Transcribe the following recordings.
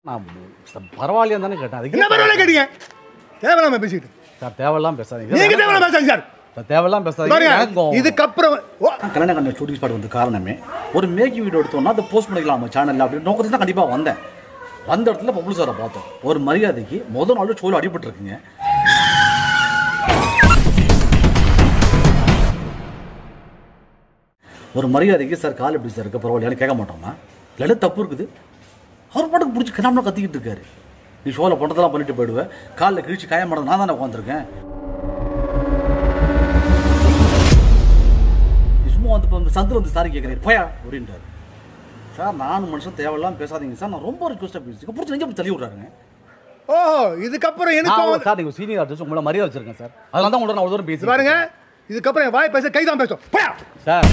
நான் ச- பரவாயில்லையா தானே கேட்டேன் என்ன அதுக்கு பரவாயில்ல கேட்டீங்க தேவையில்லாம பேசிக்கிட்டு சார் தேவையெல்லாம் பேசாதீங்க நீங்க தேவையில்லாம பேசாதீங்க சார் சார் தேவையெல்லாம் பேசாதீங்க பாருங்க எனக்கு கோவம். இதுக்கப்புறம் ஓ கல்யாண கண்ண ஷூட்டிங் ஸ்பாட் வந்து காரணமே ஒரு மேக்கிங் வீடியோ எடுத்தோம்னா அதை போஸ்ட் பண்ணிக்கலாம் நம்ம சேனலில் அப்படின்னு நோக்கத்தில் தான் கண்டிப்பாக வந்தேன் வந்த இடத்துல பப்ளு சாரை பார்த்தோம் ஒரு மரியாதைக்கு முதல் நாள் ஷோவில் அடிபட்டுருக்குங்க ஒரு மரியாதைக்கு சார் கால் எப்படி சார் இருக்க பரவாயில்லையான்னு கேட்க மாட்டோமா இல்லை தப்பு இருக்குது அவர் பாட்டுக்கு பிடிச்சி கிளம்புனா கத்திக்கிட்டு இருக்காரு நீ ஷோவில் பண்ணுறதெல்லாம் பண்ணிட்டு போயிடுவேன் காலில் கிழிச்சு காய மாட்டது நான் தானே உட்காந்துருக்கேன் நீ சும்மா வந்து இப்போ இந்த சந்தில் வந்து சாரி கேட்குறேன் போயா அப்படின்றாரு சார் நானும் மனுஷன் தேவையில்லாம் பேசாதீங்க சார் நான் ரொம்ப ரிக்வஸ்ட்டாக பேசி பிடிச்சி நெஞ்சு அப்படி தள்ளி விட்றாருங்க ஓஹோ இதுக்கப்புறம் எனக்கு நான் கோவம் ஒரு- சார் நீங்கள் சீனியர் ஆர்டிஸ்ட் உங்களை மரியாதை வச்சிருக்கேன் சார் அதனால தான் உங்களோட நான் அவ்வளோ தூரம் இது பேசி பாருங்க இதுக்கப்புறம் என் வாய் பேச கைதான் பேசும் போயா சார்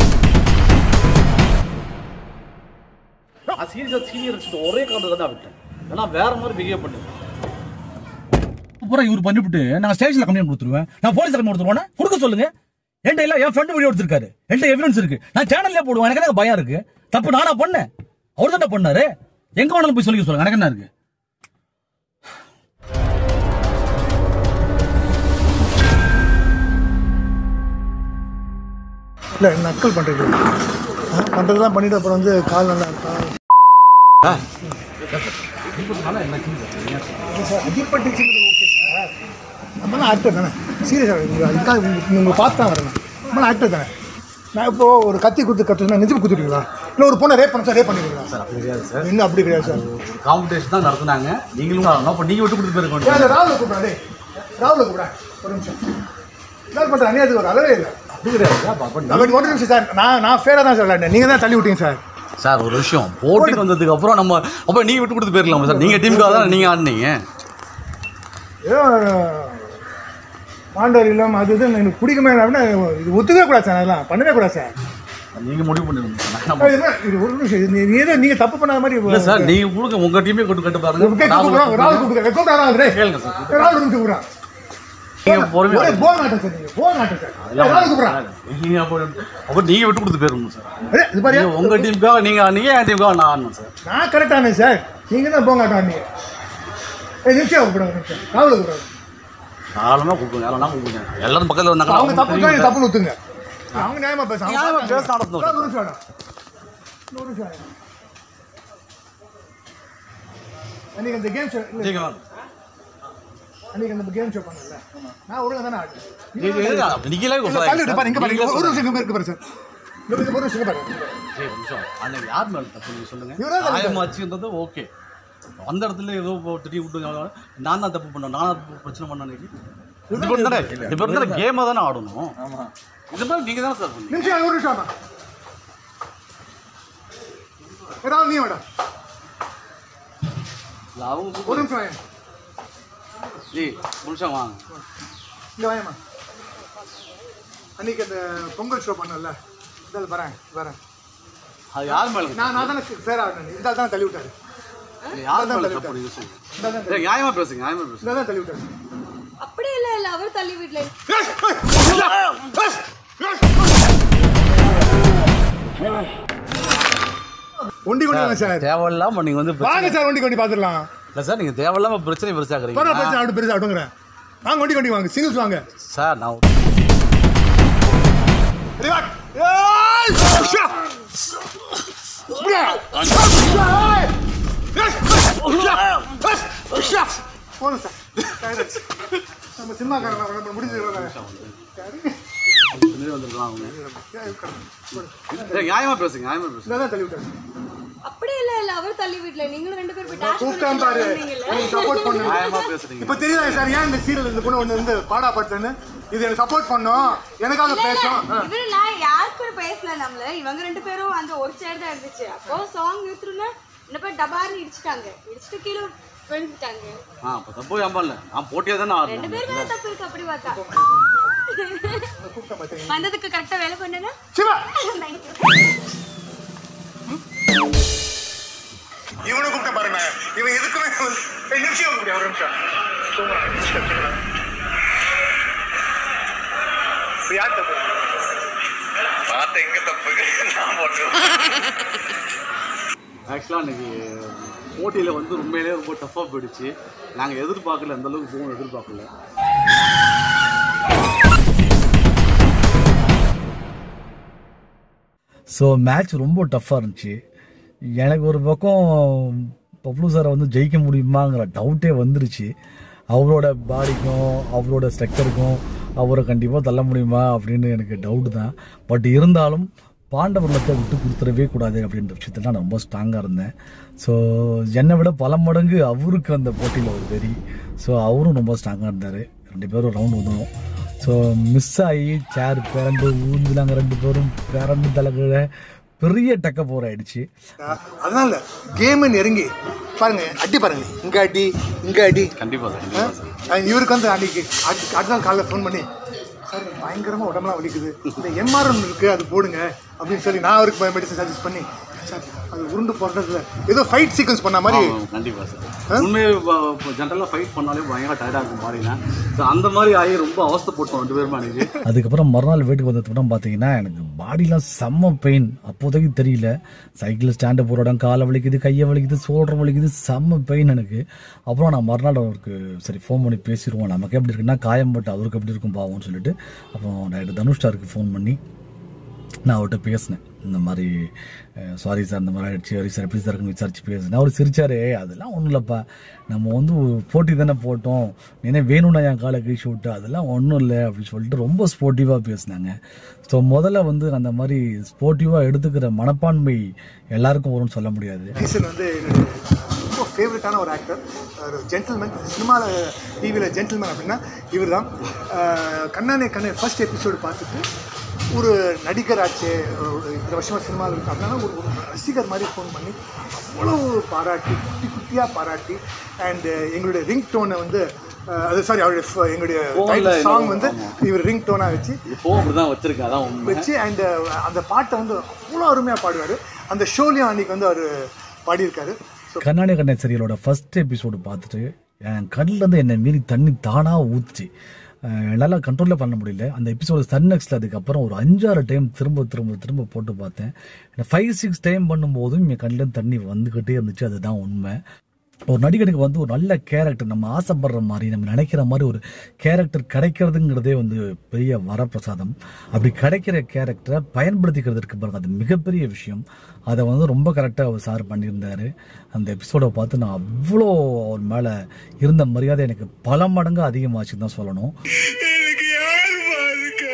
நான் சீரியஸாக சீனியர் ஒரே காரணத்தை தான் விட்டேன் ஏன்னா வேற மாதிரி பிஹேவ் பண்ணுங்க அப்புறம் இவர் பண்ணிவிட்டு நான் ஸ்டேஷன்ல கம்ப்ளைண்ட் கொடுத்துருவேன் நான் போலீஸ் கம்ப்ளைண்ட் கொடுத்துருவேன் கொடுக்க சொல்லுங்க என்கிட்ட இல்ல என் ஃப்ரெண்ட் வீடியோ எடுத்திருக்காரு என்கிட்ட எவிடன்ஸ் இருக்கு நான் சேனல்லே போடுவேன் எனக்கு எனக்கு பயம் இருக்கு தப்பு நானா பண்ணேன் அவர் தானே பண்ணாரு எங்க வேணாலும் போய் சொல்லி சொல்லுங்க எனக்கு என்ன இருக்கு இல்லை நக்கல் பண்ணுறது பண்ணுறதெல்லாம் பண்ணிட்டு அப்புறம் வந்து கால் நல்லா இருக்கா சார் அடிப்பட்டுச்சுங்கிறது ஓகே சார் நம்மளாம் ஆக்டர் தானே சீரியஸாக நீங்கள் அதுக்காக உங்க- உங்களை பார்த்து தான் வரணும் நம்மளாம் ஆக்டர் தானே நான் இப்போ ஒரு கத்தி கொடுத்து கட்டுனா நெஞ்சு குத்துட்டீங்களா இல்லை ஒரு பொண்ணை ரேப் பண்ண சார் ரேப் பண்ணிடுவீங்களா சார் அப்படி கிடையாது சார் இன்னும் அப்படி கிடையாது சார் ஒரு காம்படிஷன் தான் நடத்துனாங்க நீங்களும் அப்போ நீங்கள் விட்டு கொடுத்து போயிருக்கோம் ஏன் அந்த ராகுல கூப்பிட்றா டேய் ராகுல கூப்பிட்றேன் ஒரு நிமிஷம் என்ன பண்ணுறேன் அநியாயத்துக்கு ஒரு அளவே இல்லை அப்படி கிடையாது சார் அப்போ நம்ம ஒரு நிமிஷம் சார் நான் நான் ஃபேராக தான் சார் விளையாண்டேன் நீங்கள் தான் தள்ளி விட்டீங்க சார் சார் ஒரு விஷயம் போட்டிக்கு வந்ததுக்கு அப்புறம் நம்ம அப்போ நீங்க விட்டு கொடுத்து போயிருக்கலாம் சார் நீங்க டீமுக்காக தான் நீங்க ஆடினீங்க ஏதோ மாண்டவர் இல்லாமல் அது இது எனக்கு பிடிக்குமே அப்படின்னா இது ஒத்துக்கவே கூடாது சார் அதெல்லாம் பண்ணவே கூடாது சார் நீங்க முடிவு பண்ணிருந்தீங்க சார். நான் அது என்ன, இது ஒரு நிமிஷம் இது நீ- நீ ஏதோ நீங்கள் தப்பு பண்ணாத மாதிரி இல்ல சார் நீங்க கொடுங்க உங்க டீமே கொண்டு கட்டு பாருங்க கேட்க கூப்பிடுறான் ராகுல் கூப்பிடுறேன் கூப்பிடுறான் டேய். கேளுங்க சார் ராகுல் கூப்பிட்டு கூப்பிடுறான் நீங்க பொறுமையா ஒரே போர் நாட்டம் சார் நீங்கள் போர் நாட்டம் சார் ஏய், ராகுல் கூப்பிடுறான் நீங்க அப்போ அப்போ நீங்க விட்டு கொடுத்து போயிருங்க சார் அரே, இது பாரு நீங்க உங்க டீமுக்காக நீங்க ஆடுனீங்க என் டீமுக்காக நான் ஆடணும் சார் நான் கரெக்டானே சார் நீங்கள் தான் போங்காட்டம் நீங்கள் ஏய் நிமிஷம் கூப்பிடுங்க நிமிஷம் ராகுல் கூப்பிடுறாங்க நாலுமே கூப்பிடுங்க யாரும் கூப்பிடுங்க எல்லாரும் பக்கத்துல வந்தாங்க அவங்க தப்பு தான் நீங்க தப்புன்னு ஒத்துங்க அவங்க நியாயமா பேச அவங்க நியாயமா பார்த்தாங்க. பேச நடந்தோம். சார், ஒரு நிமிஷம் வேண்டாம். ஒரு நிமிஷம் வேண்டாம். அன்னைக்கு அந்த கேம் ஷோ இல்ல நீங்க வாங்க. அன்னைக்கு அந்த கேம் ஷோ பண்ணல நான் ஒழுங்கா தானே ஆடுறேன் நீங்க இருங்க. நீங்களே இல்ல, சொல்லுங்க தள்ளி விட்டு பாரு, இங்க பாரு, நீங்களே இங்க ஒரு சொல்லுங்க. நிமிஷம் இங்க இருக்கு பாரு சார் இங்க பாரு, ஒரு நிமிஷம் இங்க பாரு சரி, ஒரு நிமிஷம். அன்னைக்கு யார் மேல தப்பு நீங்க சொல்லுங்க இவரே தான் நியாயமாச்சுன்றது ஓகே அந்த இடத்துல ஏதோ திட்டி விட்டு நான் தான் தப்பு பண்ணேன் நான் தான் பிரச்சனை பண்ணேன் அன்னைக்கு இது பண்ணி தானே இது பண்ணி தானே கேமை தானே ஆடணும் இது மாதிரி நீங்க தானே சார் பண்ணீங்க நிமிஷம் ஒரு நிமிஷம் வேண்டாம். ஏதாவது நீ வேண்டாம் இல்ல, அவங்க ஒரு நிமிஷம் வாங்க ஜி நிமிஷம் வாங்க இங்க வாயம்மா அன்னைக்கு அந்த பொங்கல் ஷோ பண்ணல இதில் வரேன் வரேன் அது யார் மேல நான் நான் தானே ஃபேர் ஆடினேன் இந்த ஆள் தான் தள்ளி விட்டாரு இல்ல, யார் மேல தப்பு நீங்க சொல்லுங்க இந்த ஆள் தான் இல்ல, நியாயமா பேசுங்க நியாயமா பேசுங்க இந்த ஆள் தான் தள்ளி விட்டாரு அப்படி இல்ல இல்ல அவர் தள்ளி வீட்ல ஒண்டி கொண்டு வாங்க சார் தேவையில்லாம நீங்க வந்து பிரச்சனை- வாங்க சார் ஒண்டி கொண்டு பார்த்துடலாம் இல்ல சார் நீங்க தேவையில்லாம பிரச்சனை பெருசாக்குறீங்க பரவ பிரச்சனை அப்படி பெருசா ஆட்டுங்கிறேன் வாங்க ஒண்டி கொண்டு வாங்க சிங்கிள்ஸ் வாங்க சார் நான் Ready, back. ஏய்! உஷா! உஷா! ஏய்! ஏய்! உஷா! ஏய்! உஷா! போதும் சார் டைரக்ட். நம்ம சினிமாக்காரன் நம்ம முடிஞ்சு வந்துருக்கலாம் அவங்க இல்ல, நியாயமா பேசுங்க நியாயமா பேசுங்க இதான் தள்ளி விட்டாரு அப்படி இல்ல இல்ல அவர் தள்ளி வீட்ல நீங்களும் ரெண்டு பேரும் போய் டாஷ் கூப்பிட்டான் பாரு சப்போர்ட் பண்ணு நியாயமா பேசுறீங்க இப்போ தெரியுதா சார் ஏன் இந்த சீரியல் இந்த பொண்ணு ஒன்று வந்து பாடா பட்டுன்னு இது எனக்கு சப்போர்ட் பண்ணும் எனக்காக பேசும் ஆ. இவரு நான் யாரு கூட பேசல நம்மள இவங்க ரெண்டு பேரும் அந்த ஒரு சைடு தான் இருந்துச்சு அப்போ சாங் நிறுத்துறோம்னா இந்த பேர் டபார்னு இடிச்சிட்டாங்க இடிச்சிட்டு கீழே விழுந்துட்டாங்க ஆ அப்ப தப்பு ஏன் பண்ணல நான் போட்டியா தானே ரெண்டு ஆடணும் பேருமே தப்பு இருக்கு அப்படி பார்த்தா கூப்பிட்டேன் பார்த்தீங்க வந்ததுக்கு கரெக்டா வேலை பண்ணனா சிவா Thank you. இவனை கூப்பிட்ட பாருங்க இவன் எதுக்குமே வந்து- ஏய், நிமிஷம் இருக்க முடியாது, ஒரு நிமிஷம் தூங்குறான், நிமிஷம், தூங்குறான். இப்ப யார் தப்பு பார்த்த எங்க தப்பு நான் போட்டு ஆக்சுவலாக இன்னைக்கு போட்டியில் வந்து உண்மையிலேயே ரொம்ப டஃப்பாக போயிடுச்சு நாங்கள் எதிர்பார்க்கல அந்த அளவுக்கு போகணும் எதிர்பார்க்கல ஸோ மேட்ச் ரொம்ப டஃப்பாக இருந்துச்சு எனக்கு ஒரு பக்கம் பப்ளு சாரை வந்து ஜெயிக்க முடியுமாங்கிற டவுட்டே வந்துருச்சு அவரோட பாடிக்கும் அவரோட ஸ்ட்ரக்சருக்கும் அவரை கண்டிப்பாக தள்ள முடியுமா அப்படின்னு எனக்கு டவுட் தான் பட் இருந்தாலும் பாண்டவர்லத்தை விட்டு கொடுத்துடவே கூடாது அப்படின்ற விஷயத்துல நான் ரொம்ப ஸ்ட்ராங்காக இருந்தேன் ஸோ என்னை விட பல மடங்கு அவருக்கு அந்த போட்டியில் ஒரு வெறி ஸோ அவரும் ரொம்ப ஸ்ட்ராங்காக இருந்தார் ரெண்டு பேரும் ரவுண்ட் வந்துடும் ஸோ மிஸ் ஆகி சேர் பேரண்டு ஊந்துலாங்க ரெண்டு பேரும் பேரண்டு தலைகளை பெரிய டக்க போர் ஆயிடுச்சு அதனால கேமை நெருங்கி பாருங்க அடி பாருங்க இங்க அடி இங்க அடி கண்டிப்பாக சார் கண்டிப்பாக சார் அஹ் இவருக்கு வந்து அன்னைக்கு அடுத்த அடுத்த நாள் காலைல ஃபோன் பண்ணி சார் எனக்கு பயங்கரமாக உடம்புலாம் வலிக்குது இந்த எம்ஆர்எம் இருக்கு அது போடுங்க அப்படின்னு சொல்லி நான் அவருக்கு மெடிசன் சஜஸ்ட் பண்ணி சார் அது உருண்டு போடுறதுல ஏதோ ஃபைட் சீக்வன்ஸ் பண்ண மாதிரி கண்டிப்பாக சார் உண்மையை ஜென்ரலாக ஃபைட் பண்ணாலே பயங்கர டயர்டாக இருக்கும் பாடினா ஸோ அந்த மாதிரி ஆகி ரொம்ப அவஸ்தைப்பட்டோம் ரெண்டு பேருமே அன்றைக்கி அதுக்கப்புறம் மறுநாள் வீட்டுக்கு வந்ததுக்கப்புறம் பார்த்தீங்கன்னா எனக்கு பாடிலாம் செம்ம பெயின் அப்போதைக்கு தெரியல சைக்கிள் ஸ்டாண்டு போகிற இடம் காலை வலிக்குது கையை வலிக்குது சோல்டர் வலிக்குது செம்ம பெயின் எனக்கு அப்புறம் நான் மறுநாள் அவருக்கு சரி ஃபோன் பண்ணி பேசிடுவோம் நமக்கு எப்படி இருக்குன்னா காயம் பட்டு அவருக்கு எப்படி இருக்கும் பாவம்னு சொல்லிட்டு அப்புறம் டாக்டர் தனுஷ் சாருக்கு ஃபோன் பண்ணி நான் அவர்கிட்ட பேசினேன் இந்த மாதிரி சாரி சார் இந்த மாதிரி ஆயிடுச்சு சாரி சார் எப்படி சார் இருக்குன்னு விசாரிச்சு பேசினேன் அவர் சிரிச்சாரு அதெல்லாம் ஒன்றும் இல்லைப்பா நம்ம வந்து ஒரு போட்டி தானே போட்டோம் என்ன வேணும்னா என் காலை கழிச்சு விட்டு அதெல்லாம் ஒன்றும் இல்லை அப்படின்னு சொல்லிட்டு ரொம்ப ஸ்போர்ட்டிவாக பேசினாங்க ஸோ முதல்ல வந்து அந்த மாதிரி ஸ்போர்ட்டிவாக எடுத்துக்கிற மனப்பான்மை எல்லாருக்கும் வரும்னு சொல்ல முடியாது டீசல் வந்து என்னுடைய ரொம்ப ஃபேவரட்டான ஒரு ஆக்டர் ஒரு ஜென்டில்மேன் சினிமாவில் டிவியில் ஜென்டில்மேன் அப்படின்னா இவர் தான் கண்ணானே கண்ணே ஃபர்ஸ்ட் எபிசோடு பார்த்துட்டு ஒரு நடிகர் ஆச்சு ஒரு இத்தனை வருஷமாக சினிமாவில் இருக்கு அப்படின்னா ஒரு ஒரு ரசிகர் மாதிரி ஃபோன் பண்ணி அவ்வளோ பாராட்டி குட்டி குட்டியாக பாராட்டி அண்டு எங்களுடைய ரிங் டோனை வந்து அஹ், அது சாரி அவருடைய ஃப- எங்களுடைய Phone ல சாங் வந்து ஆமா. இவர் ரிங் டோனாக வச்சு இப்போவும் அப்படி தான் வச்சிருக்கேன் அதான் உண்மை வச்சு அண்ட் அந்த பாட்டை வந்து அவ்வளோ அருமையாக பாடுவார் அந்த ஷோலையும் அன்னைக்கு வந்து அவர் பாடியிருக்காரு ஸோ கண்ணாடி கண்ணை சீரியலோட ஃபர்ஸ்ட் எபிசோடு பார்த்துட்டு என் கண்ணுல இருந்து என்னை மீறி தண்ணி தானா ஊத்துச்சு அஹ் என்னால கண்ட்ரோலே பண்ண முடியல அந்த எபிசோடு சன் நெக்ஸ்ட்ல அதுக்கப்புறம் ஒரு அஞ்சாறு டைம் திரும்ப திரும்ப திரும்ப போட்டு பார்த்தேன் ஃபைவ் சிக்ஸ் டைம் பண்ணும்போதும் என் கண்ணுல இருந்து தண்ணி வந்துகிட்டே இருந்துச்சு அதுதான் உண்மை ஒரு நடிகனுக்கு வந்து ஒரு நல்ல கேரக்டர் நம்ம ஆசைப்படுற மாதிரி நம்ம நினைக்கிற மாதிரி ஒரு கேரக்டர் கிடைக்கிறதுங்கிறதே வந்து பெரிய வரப்பிரசாதம் அப்படி கிடைக்கிற கேரக்டரை பயன்படுத்திக்கிறது இருக்கு பாருங்க அது மிகப்பெரிய விஷயம் அதை வந்து ரொம்ப கரெக்டாக அவர் சார் பண்ணியிருந்தாரு அந்த எபிசோடை பார்த்து நான் அவ்வளோ அவர் மேலே இருந்த மரியாதை எனக்கு பல மடங்கு அதிகமாச்சுன்னு தான் சொல்லணும் எனக்கு யாருமா இருக்கா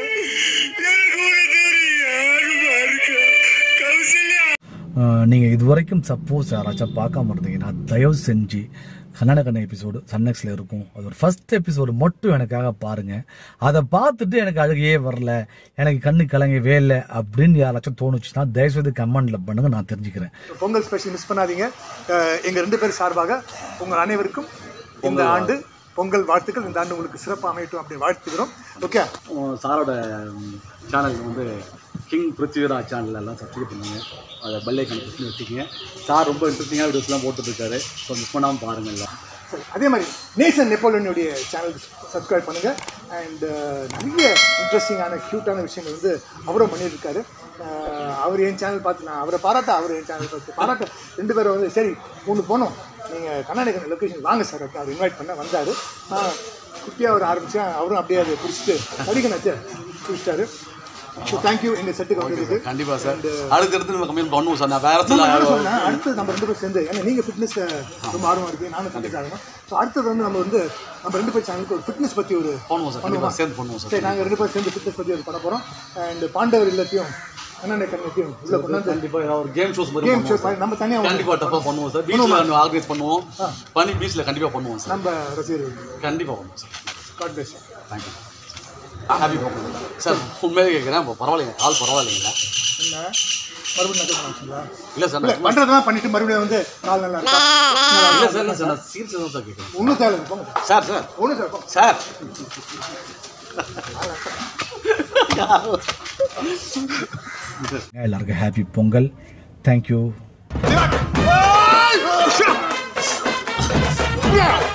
எனக்கு ஒரு தெரியும் யாருமா இருக்கா கௌசல்யா அஹ் நீங்க இதுவரைக்கும் சப்போஸ் யாராச்சும் பார்க்காம இருந்தீங்கன்னா தயவு செஞ்சு கன்னட கண்ண எபிசோடு சன்னெக்ஸ்ல இருக்கும் அது ஒரு ஃபர்ஸ்ட் எபிசோடு மட்டும் எனக்காக பாருங்க அதை பார்த்துட்டு எனக்கு அழுகையே வரல எனக்கு கண்ணு கலங்கவே இல்லை அப்படின்னு யாராச்சும் தோணுச்சுன்னா தயவுசெய்து கமெண்ட்ல பண்ணுங்க நான் தெரிஞ்சுக்கிறேன் பொங்கல் ஸ்பெஷல் மிஸ் பண்ணாதீங்க அஹ் எங்க ரெண்டு பேர் சார்பாக உங்கள் அனைவருக்கும் இந்த ஆண்டு பொங்கல் வாழ்த்துக்கள் இந்த ஆண்டு உங்களுக்கு சிறப்பாக அமையட்டும் அப்படி வாழ்த்துக்கிறோம் ஓகே உம், சாரோட சேனலுக்கு வந்து கிங் பிருத்திவிராஜ் சேனல் எல்லாம் சப்ஸ்கிரைப் பண்ணுங்க அதை பெல்லை கனெக்ட் வச்சுக்கோங்க சார் ரொம்ப இன்ட்ரெஸ்டிங்கான வீடியோஸ்லாம் போட்டுருக்காரு ஸோ மிஸ் பண்ணாமல் பாருங்கள் எல்லாம் சரி அதே மாதிரி நேசன் நெப்போலியனுடைய சேனல் சப்ஸ்கிரைப் பண்ணுங்கள் அண்ட் நிறைய இன்ட்ரெஸ்டிங்கான க்யூட்டான விஷயங்கள் வந்து அவரும் பண்ணியிருக்காரு அஹ் அவர் என் சேனல் பார்த்து நான் அவரை பாராட்ட அவர் என் சேனல் பார்த்து பாராட்ட ரெண்டு பேரும் வந்து சரி ஒன்று போனோம் நீங்கள் கர்நாடகா லொக்கேஷன் வாங்க சார் அப்படி அவர் இன்வைட் பண்ண வந்தார் நான் குட்டியாக அவர் ஆரம்பித்தேன் அவரும் அப்படியே அதை பிடிச்சிட்டு நடிகனாச்சு பிடிச்சிட்டாரு ஸோ தேங்க்யூ எங்கள் செட்டுக்கு வந்ததுக்கு கண்டிப்பாக சார் அடுத்தடுத்து நம்ம கம்மியாக பண்ணுவோம் சார் நான் வேறு நான் என்ன சில சொன்னேன், அடுத்து நம்ம ரெண்டு பேரும் சேர்ந்து ஏன்னா நீங்கள் ஃபிட்னஸ் ரொம்ப ஆர்வம் இருக்கு நானும் ஃபிட்னஸ் ஆகணும் ஸோ அடுத்தது வந்து நம்ம வந்து நம்ம ரெண்டு பேர் சேனலுக்கு ஒரு ஃபிட்னஸ் பற்றி ஒரு பண்ணுவோம் சார் கண்டிப்பாக சேர்ந்து பண்ணுவோம் சார் சரி நாங்கள் ரெண்டு பேரும் சேர்ந்து ஃபிட்னஸ் பற்றி ஒரு பண்ண போகிறோம் அண்ட் பாண்டவர் இல்லத்தையும் அண்ணனை கண்ணத்தையும் உள்ள கொண்டு வந்து கண்டிப்பாக ஏதாவது ஒரு கேம் ஷோஸ் மாதிரி கேம் ஷோ பண்ணுவோம் சார். நம்ம தனியாக கண்டிப்பாக டஃப்பாக பண்ணுவோம் சார் பீச்சில் ஆர்கனைஸ் பண்ணுவோம் பண்ணி பீச்சில் கண்டிப்பாக பண்ணுவோம் சார் நம்ம ரசிகர்கள் கண்டிப்பாக பண்ணுவோம் sir god bless thank you happy Pongal sir உண்மையிலே கேட்குறேன் இப்போ பரவாயில்லைங்க கால் பரவாயில்லைங்களா என்ன மறுபடியும் நட்டு பண்ணாங்களா இல்லை சார் இல்லை நான் பண்ணுறதெல்லாம் பண்ணிட்டு மறுபடியும் வந்து கால் நல்லா இருக்கா இல்லை சார் இல்லை சார் நான் சீரியஸாக தான் சார் கேட்குறேன் ஒன்றும் தேவை போங்க சார் சார் ஒன்றும் தேவை போங்க சார் எல்லாருக்கும் ஹாப்பி பொங்கல் தேங்க்யூ Yeah!